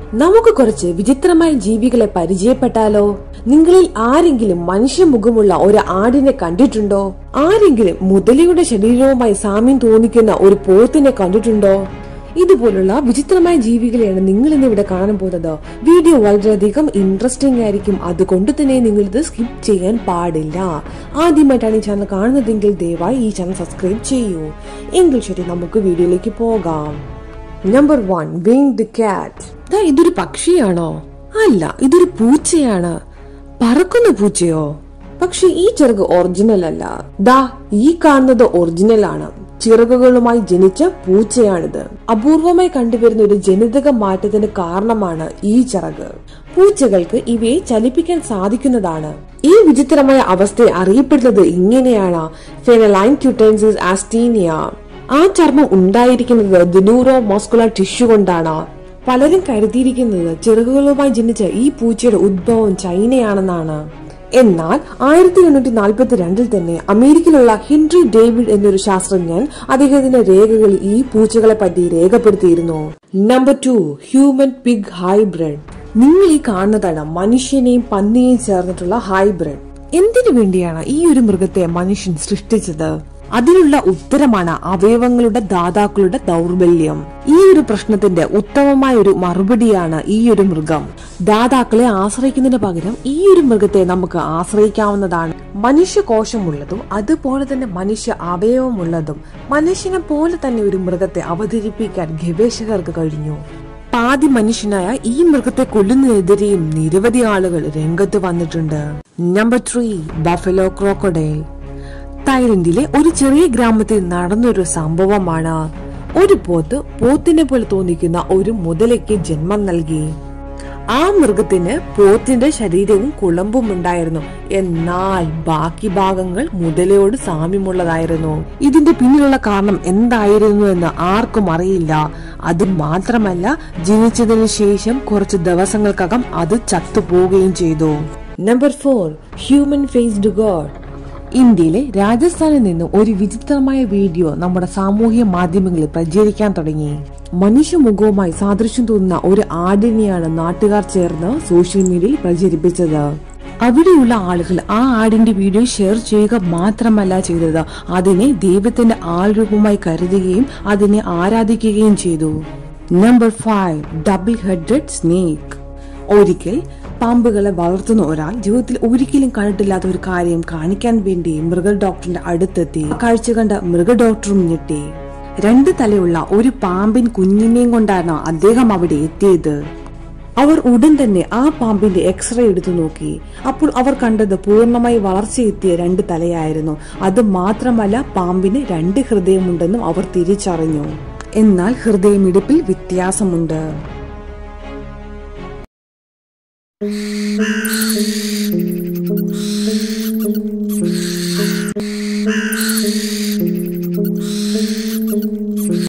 നമുക്ക് കുറച്ച് വിചിത്രമായ ജീവികളെ പരിചയപ്പെട്ടാലോ നിങ്ങളിൽ ആരെങ്കിലും മനുഷ്യമുഖമുള്ള ഒരു ആടിനെ കണ്ടിട്ടുണ്ടോ ആരെങ്കിലും മുതലയുടെ ശരീരവുമായി സാമ്യം തോന്നിക്കുന്ന ഒരു പോത്തിനെ കണ്ടിട്ടുണ്ടോ ഇതുപോലുള്ള വിചിത്രമായ ജീവികളെയാണ് നിങ്ങൾ ഇന്ന് ഇവിടെ കാണാൻ പോകുന്നത് വീഡിയോ വളരെയധികം ഇൻട്രസ്റ്റിംഗ് ആയിരിക്കും അതുകൊണ്ട് തന്നെ നിങ്ങൾ ഇത് സ്കിപ്പ് ചെയ്യാൻ പാടില്ല ആദ്യമായിട്ടാണ് ഈ ചാനൽ കാണുന്നതെങ്കിൽ ദയവായി ഈ ചാനൽ സബ്സ്ക്രൈബ് ചെയ്യൂ എങ്കിൽ ശരി നമുക്ക് വീഡിയോയിലേക്ക് പോകാം നമ്പർ വൺ വിങ്ഡ് കാറ്റ് ഇതൊരു പക്ഷിയാണോ അല്ല ഇതൊരു പൂച്ചയാണ് പറക്കുന്ന പൂച്ചയോ പക്ഷെ ഈ ചിറക് ഒറിജിനൽ അല്ല ദാ ഈ കാണുന്നത് ഒറിജിനൽ ആണ് ചിറകുകളുമായി ജനിച്ച പൂച്ചയാണിത് അപൂർവമായി കണ്ടുവരുന്ന ഒരു ജനിതക മാറ്റത്തിന് കാരണമാണ് ഈ ചിറക് പൂച്ചകൾക്ക് ഇവയെ ചലിപ്പിക്കാൻ സാധിക്കുന്നതാണ് ഈ വിചിത്രമായ അവസ്ഥയെ അറിയപ്പെടുന്നത് ഇങ്ങനെയാണ് ഫെനലൈൻ ക്യൂട്ടൻസിസ് ആസ്റ്റീനിയ ആ ചർമ്മം ഉണ്ടായിരിക്കുന്നത് ന്യൂറോ മസ്കുലർ ടിഷ്യൂ കൊണ്ടാണ് പലരും കരുതിയിരിക്കുന്നത് ചിറകുകളുമായി ജനിച്ച ഈ പൂച്ചയുടെ ഉദ്ഭവം ചൈനയാണെന്നാണ് എന്നാൽ ആയിരത്തി എണ്ണൂറ്റി നാൽപ്പത്തി രണ്ടിൽ തന്നെ അമേരിക്കയിലുള്ള ഹെൻറി ഡേവിഡ് എന്നൊരു ശാസ്ത്രജ്ഞൻ അദ്ദേഹത്തിന്റെ രേഖകളിൽ ഈ പൂച്ചകളെ പറ്റി രേഖപ്പെടുത്തിയിരുന്നു number two human pig hybrid നിങ്ങൾ ഈ കാണുന്നതാണ് മനുഷ്യനെയും പന്നിയെയും ചേർന്നിട്ടുള്ള ഹൈബ്രിഡ് എന്തിനു വേണ്ടിയാണ് ഈ ഒരു മൃഗത്തെ മനുഷ്യൻ സൃഷ്ടിച്ചത് അതിനുള്ള ഉത്തരമാണ് അവയവങ്ങളുടെ ദാതാക്കളുടെ ദൗർബല്യം ഈ ഒരു പ്രശ്നത്തിന്റെ ഉത്തമമായ ഒരു മറുപടിയാണ് ഈ ഒരു മൃഗം ദാതാക്കളെ ആശ്രയിക്കുന്നതിന് പകരം ഈ ഒരു മൃഗത്തെ നമുക്ക് ആശ്രയിക്കാവുന്നതാണ് മനുഷ്യ കോശമുള്ളതും അതുപോലെ തന്നെ മനുഷ്യ അവയവമുള്ളതും മനുഷ്യനെ പോലെ തന്നെ ഒരു മൃഗത്തെ അവതരിപ്പിക്കാൻ ഗവേഷകർക്ക് കഴിഞ്ഞു പാതി മനുഷ്യനായ ഈ മൃഗത്തെ കൊല്ലുന്നതിനെതിരെയും നിരവധി ആളുകൾ രംഗത്ത് വന്നിട്ടുണ്ട് നമ്പർ ത്രീ ബഫലോ ക്രോക്കഡൈൽ തായ്ലൻഡിലെ ഒരു ചെറിയ ഗ്രാമത്തിൽ നടന്നൊരു സംഭവമാണ് ഒരു പോത്ത് പോത്തിനെ പോലെ തോന്നിക്കുന്ന ഒരു മുതലയ്ക്ക് ജന്മം നൽകി ആ മൃഗത്തിന് പോത്തിന്റെ ശരീരവും കുളമ്പും ഉണ്ടായിരുന്നു എന്നാൽ ബാക്കി ഭാഗങ്ങൾ മുതലയോട് സാമ്യമുള്ളതായിരുന്നു ഇതിന്റെ പിന്നിലുള്ള കാരണം എന്തായിരുന്നു എന്ന് ആർക്കും അറിയില്ല അത് മാത്രമല്ല ജനിച്ചതിന് ശേഷം കുറച്ച് ദിവസങ്ങൾക്കകം അത് ചത്തുപോവുകയും ചെയ്തു number four human faced god ഇന്ത്യയിലെ രാജസ്ഥാനിൽ നിന്ന് ഒരു വിചിത്രമായ വീഡിയോ നമ്മുടെ സാമൂഹ്യ മാധ്യമങ്ങളിൽ പ്രചരിക്കാൻ തുടങ്ങി മനുഷ്യമുഖവുമായി സാദൃശ്യം തോന്നുന്ന ഒരു ആടിനെയാണ് നാട്ടുകാർ ചേർന്ന് സോഷ്യൽ മീഡിയയിൽ പ്രചരിപ്പിച്ചത് അവിടെയുള്ള ആളുകൾ ആ ആടിന്റെ വീഡിയോ ഷെയർ ചെയ്യുക മാത്രമല്ല ചെയ്തത് അതിനെ ദൈവത്തിന്റെ ആൾരൂപമായി കരുതുകയും അതിനെ ആരാധിക്കുകയും ചെയ്തു number five double headed snake ഒരിക്കൽ പാമ്പുകളെ വളർത്തുന്ന ഒരാൾ ജീവിതത്തിൽ ഒരിക്കലും കണ്ടിട്ടില്ലാത്ത ഒരു കാര്യം കാണിക്കാൻ വേണ്ടി മൃഗ ഡോക്ടറിന്റെ അടുത്തെത്തി കാഴ്ച കണ്ട മൃഗ ഡോക്ടറും ഞെട്ടി രണ്ട് തലയുള്ള ഒരു പാമ്പിൻ കുഞ്ഞിനെയും കൊണ്ടാണ് അദ്ദേഹം അവിടെ എത്തിയത് അവർ ഉടൻ തന്നെ ആ പാമ്പിന്റെ എക്സ്റേ എടുത്തു നോക്കി അപ്പോൾ അവർ കണ്ടത് പൂർണ്ണമായി വളർച്ചയെത്തിയ രണ്ട് തലയായിരുന്നു അത് മാത്രമല്ല പാമ്പിന് രണ്ട് ഹൃദയമുണ്ടെന്നും അവർ തിരിച്ചറിഞ്ഞു എന്നാൽ ഹൃദയമിടിപ്പിൽ വ്യത്യാസമുണ്ട്